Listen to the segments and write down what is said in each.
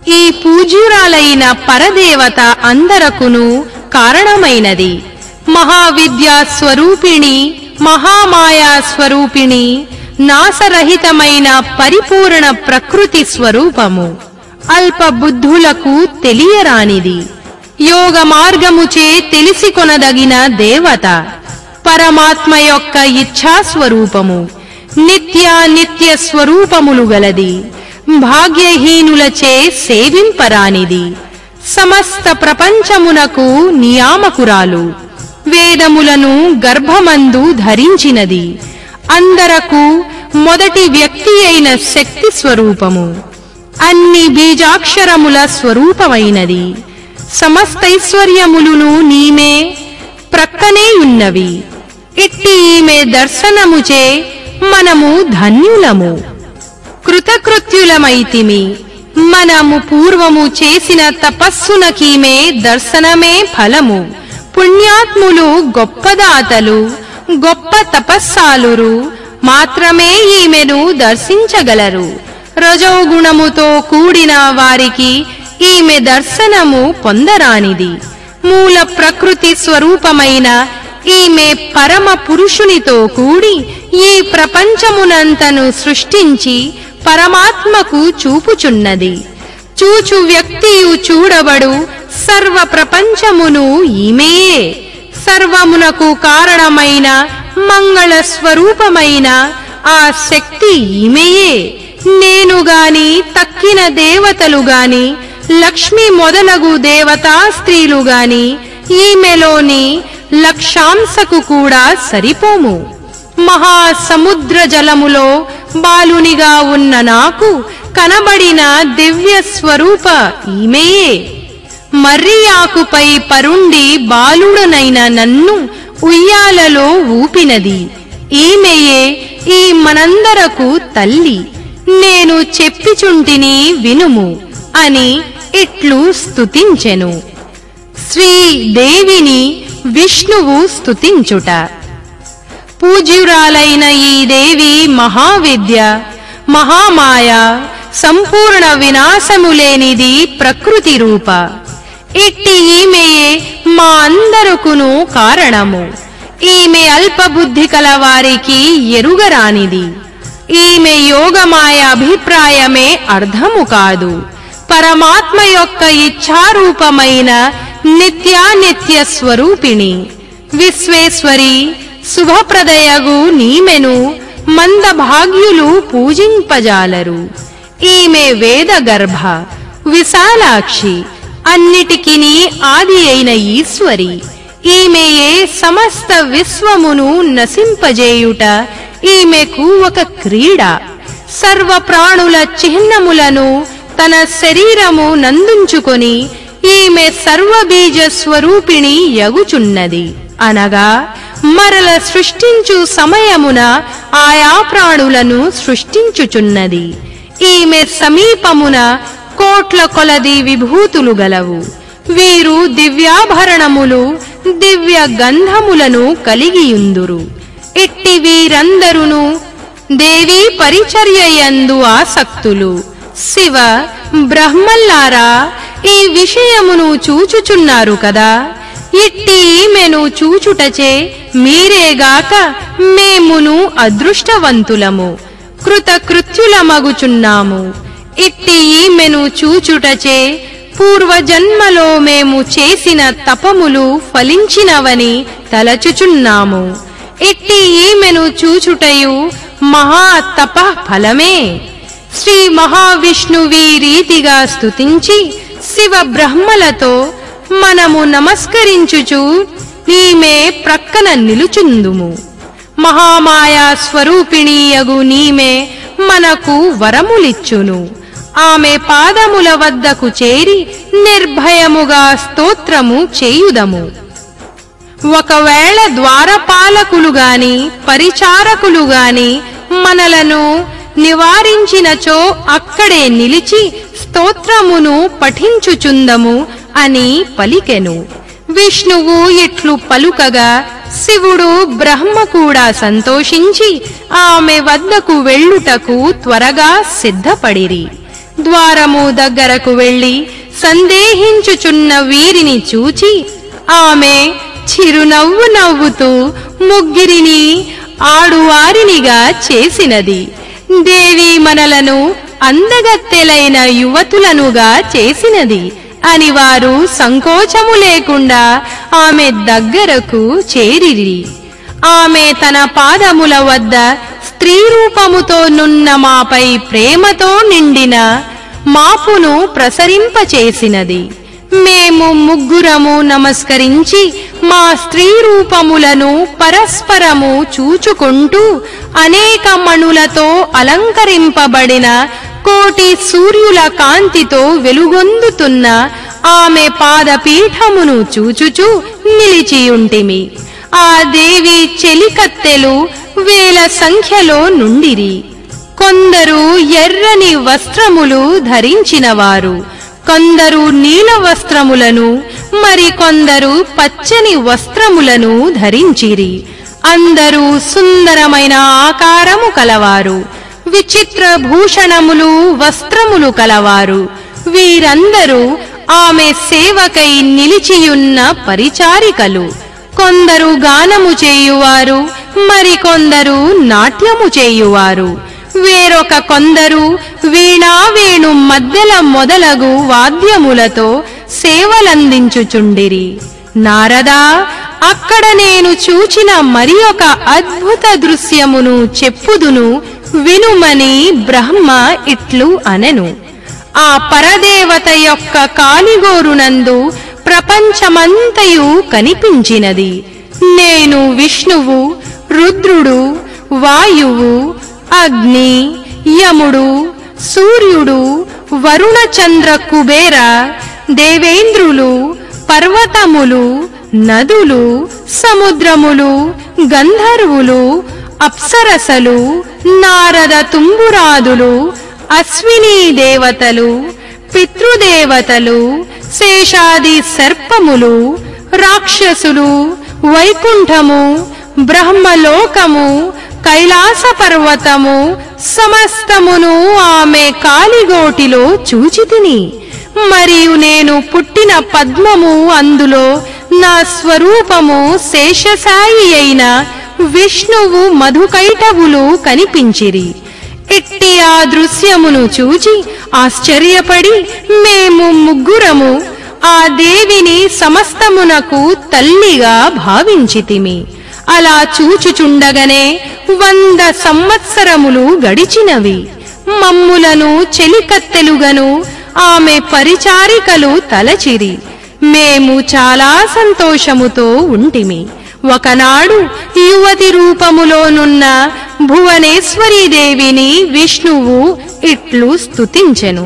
ఈ పూజ్యురాలైన పరదేవత అందరకును కారణమైనది మహావిద్యా స్వరూపిణి మహామాయా స్వరూపిణి నాసరహితమైన పరిపూర్ణ ప్రకృతి స్వరూపము అల్ప బుద్ధులకు తెలియరానిది యోగ మార్గముచే తెలిసికొనదగిన దేవత పరమాత్మ యొక్క ఇచ్ఛా స్వరూపము నిత్య నిత్య స్వరూపములు గలది భాగ్యహీనులచే సేవింపరానిది సమస్త ప్రపంచమునకు నియామకురాలు వేదములను గర్భమందు ధరించినది అందరకు మొదటి వ్యక్తి అయిన శక్తి స్వరూపము అన్ని బీజాక్షరముల స్వరూపమైనది సమస్తైశ్వర్యములును నీమే ప్రక్కనే ఉన్నవి ఇట్టి ఈమె దర్శనముచే మనము ధన్యులము కృతకృత్యులమైతిమి మనము పూర్వము చేసిన తపస్సునకీమే దర్శనమే ఫలము పుణ్యాత్ములు గొప్పదాతలు గొప్ప తపస్సాలురు మాత్రమే ఈమెను దర్శించగలరు రజోగుణముతో కూడిన వారికి ఈమె దర్శనము పొందరానిది మూల ప్రకృతి స్వరూపమైన ఈమె పరమ పురుషునితో కూడి ఈ ప్రపంచమునంతను సృష్టించి పరమాత్మకు చూపుచున్నది చూచు వ్యక్తియు చూడబడు సర్వ ప్రపంచమును ఈమెయే సర్వమునకు కారణమైన మంగళ స్వరూపమైన ఆ శక్తి ఈమెయే నేను గాని తక్కిన దేవతలు గాని లక్ష్మి మొదలగు దేవతా స్త్రీలు గాని ఈమెలోని లక్షాంశకు కూడా సరిపోము మహాసముద్ర జలములో బాలునిగా ఉన్న నాకు కనబడిన దివ్య స్వరూప ఈమెయే మర్రి ఆకుపై పరుండి బాలుడనైన నన్ను ఉయ్యాలలో ఊపినది ఈమెయే ఈ మనందరకు తల్లి నేను చెప్పిచుంటిని వినుము అని ఇట్లు స్తుతించెను శ్రీదేవిని విష్ణువు స్తుతించుట పూజ్యురాలైన ఈ దేవి మహావిద్య మహామాయ సంపూర్ణ వినాశము లేనిది ప్రకృతి రూప ఇట్టి ఈమెయే మా అందరుకును కారణము ఈమె అల్పబుద్ధి కల వారికి ఎరుగరానిది ఈమె యోగమాయ అభిప్రాయమే అర్థము కాదు పరమాత్మ యొక్క ఇచ్ఛారూపమైన నిత్యానిత్య స్వరూపిణి విశ్వేశ్వరి శుభప్రదయగు నీమెను మందభాగ్యులు పూజింపజాలరు ఈమె వేదగర్భ విశాలాక్షి అన్నిటికిని ఆది అయిన ఈశ్వరి ఈమెయే సమస్త విశ్వమును నశింపజేయుట ఈమెకు ఒక క్రీడ సర్వ ప్రాణుల చిహ్నములను తన శరీరము నందుంచుకొని ఈమె సర్వబీజ స్వరూపిణి యగుచున్నది అనగా మరల సృష్టించు సమయమున ఆయా ప్రాణులను సృష్టించుచున్నది ఈమె సమీపమున కోట్ల కొలది విభూతులు గలవు వీరు దివ్యాభరణములు దివ్య గంధములను కలిగియుందురు ఇట్టి వీరందరును దేవీ పరిచర్యయందు ఆసక్తులు శివ బ్రహ్మల్లారా ఈ విషయమును చూచుచున్నారు కదా ఇట్టి ఈమెను చూచుటచే మీరేగాక మేమును అదృష్టవంతులము కృతకృత్యులమగుచున్నాము ఇట్టి ఈమెను చూచుటచే పూర్వజన్మలో మేము చేసిన తపములు ఫలించినవని తలచుచున్నాము ఇట్టి ఈమెను చూచుటయు మహా తప ఫలమే శ్రీ మహావిష్ణువీ రీతిగా స్తుతించి శివ బ్రహ్మలతో మనము నమస్కరించుచు ఈమె ప్రక్కన నిలుచుందుము మహామాయా స్వరూపిణీయగు నీమే మనకు వరములిచ్చును ఆమె పాదముల వద్దకు చేరి నిర్భయముగా స్తోత్రము చేయుదము ఒకవేళ ద్వారపాలకులు గాని పరిచారకులు గాని మనలను నివారించినచో అక్కడే నిలిచి స్తోత్రమును పఠించుచుందము అని పలికెను విష్ణువు ఇట్లు పలుకగా శివుడు బ్రహ్మ కూడా సంతోషించి ఆమె వద్దకు వెళ్ళుటకు త్వరగా సిద్ధపడిరి ద్వారము దగ్గరకు వెళ్లి సందేహించుచున్న వీరిని చూచి ఆమె చిరునవ్వు నవ్వుతూ ముగ్గిరిని ఆడువారినిగా చేసినది దేవి మనలను అందగత్తెలైన యువతులనుగా చేసినది అని వారు సంకోచము లేకుండా ఆమె దగ్గరకు చేరిరి ఆమె తన పాదముల వద్ద స్త్రీ రూపముతో నున్న మాపై ప్రేమతో నిండిన మాపును ప్రసరింపచేసినది మేము ముగ్గురము నమస్కరించి మా స్త్రీ రూపములను పరస్పరము చూచుకుంటూ అనేక మణులతో అలంకరింపబడిన కోటి సూర్యుల కాంతితో వెలుగొందుతున్న ఆమె పాదపీఠమును చూచుచూ నిలిచియుంటిమి ఆ దేవి చెలికత్తెలు వేల సంఖ్యలో నుండిరి కొందరు ఎర్రని వస్త్రములు ధరించినవారు కొందరు నీల వస్త్రములను మరి కొందరు పచ్చని వస్త్రములను ధరించిరి అందరూ సుందరమైన ఆకారము కలవారు విచిత్ర భూషణములు వస్త్రములు కలవారు వీరందరూ ఆమె సేవకై నిలిచియున్న పరిచారికలు కొందరు గానము చేయువారు మరికొందరు నాట్యము చేయువారు వేరొక కొందరు వీణా వేణు మధ్యల మొదలగు వాద్యములతో సేవలందించుచుండిరి నారదా అక్కడ నేను చూచిన మరి ఒక అద్భుత దృశ్యమును చెప్పుదును వినుమని బ్రహ్మ ఇట్లు అనెను ఆ పరదేవత యొక్క కాలిగోరునందు ప్రపంచమంతయు కనిపించినది నేను విష్ణువు రుద్రుడు వాయువు అగ్ని యముడు సూర్యుడు వరుణ చంద్ర కుబేర దేవేంద్రులు పర్వతములు నదులు సముద్రములు గంధర్వులు అప్సరసలు నారద తుంబురాదులు అశ్వినీ దేవతలు పితృదేవతలు శేషాది సర్పములు రాక్షసులు వైకుంఠము బ్రహ్మలోకము కైలాస పర్వతము సమస్తమును ఆమె కాలిగోటిలో చూచితిని మరియు నేను పుట్టిన పద్మము అందులో నా స్వరూపము శేషసాయి అయిన విష్ణువు మధుకైటవులు కనిపించిరి ఇట్టి ఆ దృశ్యమును చూచి ఆశ్చర్యపడి మేము ముగ్గురము ఆ దేవిని సమస్తమునకు తల్లిగా భావించితిమి అలా చూచుచుండగనే వంద సంవత్సరములు గడిచినవి మమ్ములను చెలికత్తెలుగను ఆమె పరిచారికలు తలచిరి మేము చాలా సంతోషముతో ఉంటిమి ఒకనాడు యువతి రూపములోనున్న భువనేశ్వరీదేవిని విష్ణువు ఇట్లు స్తుతించెను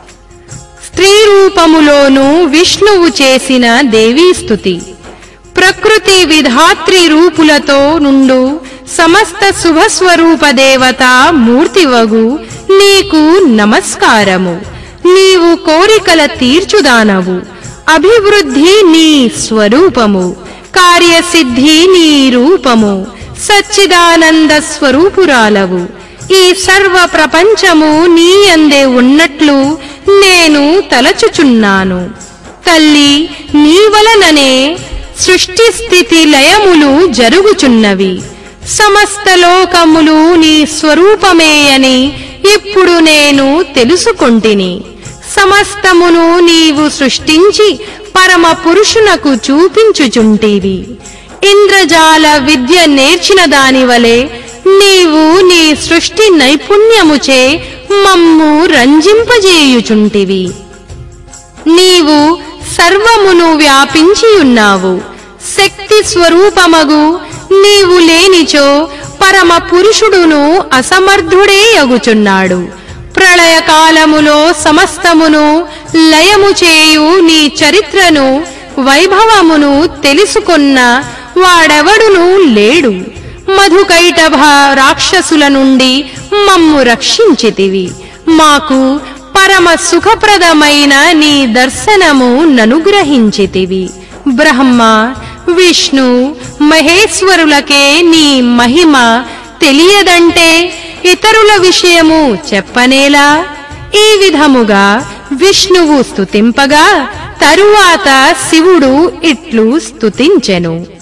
స్త్రీ రూపములోను విష్ణువు చేసిన దేవీ స్తుతి ప్రకృతి విధాత్రి రూపులతో నుండు సమస్త శుభస్వరూప దేవత మూర్తివగు నీకు నమస్కారము నీవు కోరికల తీర్చుదానవు అభివృద్ధి నీ స్వరూపము కార్యసిద్ధి నీ రూపము సచ్చిదానంద స్వరూపురాలవు ఈ సర్వ ప్రపంచము నీ అందే ఉన్నట్లు నేను తలచుచున్నాను తల్లి నీ వలననే సృష్టి స్థితి లయములు జరుగుచున్నవి సమస్త లోకములు నీ స్వరూపమే అని ఇప్పుడు నేను తెలుసుకొంటిని సమస్తమును నీవు సృష్టించి పరమ పురుషునకు చూపించుచుంటివి ఇంద్రజాల విద్య నేర్చిన దానివలే నీవు నీ సృష్టి నైపుణ్యముచే మమ్ము రంజింపజేయుచుంటివి నీవు సర్వమును వ్యాపించియున్నావు శక్తి స్వరూపమగు నీవు లేనిచో పరమ పురుషుడును అసమర్థుడే అగుచున్నాడు ప్రళయకాలములో సమస్తమును లయము చేయు నీ చరిత్రను వైభవమును తెలుసుకొన్న వాడెవడును లేడు మధుకైటభ రాక్షసుల నుండి మమ్ము రక్షించితివి మాకు పరమ సుఖప్రదమైన నీ దర్శనము ననుగ్రహించితివి బ్రహ్మ విష్ణు మహేశ్వరులకే నీ మహిమ తెలియదంటే ఇతరుల విషయము చెప్పనేలా ఈ విధముగా విష్ణువు స్తుతింపగా తరువాత శివుడు ఇట్లు స్తుతించెను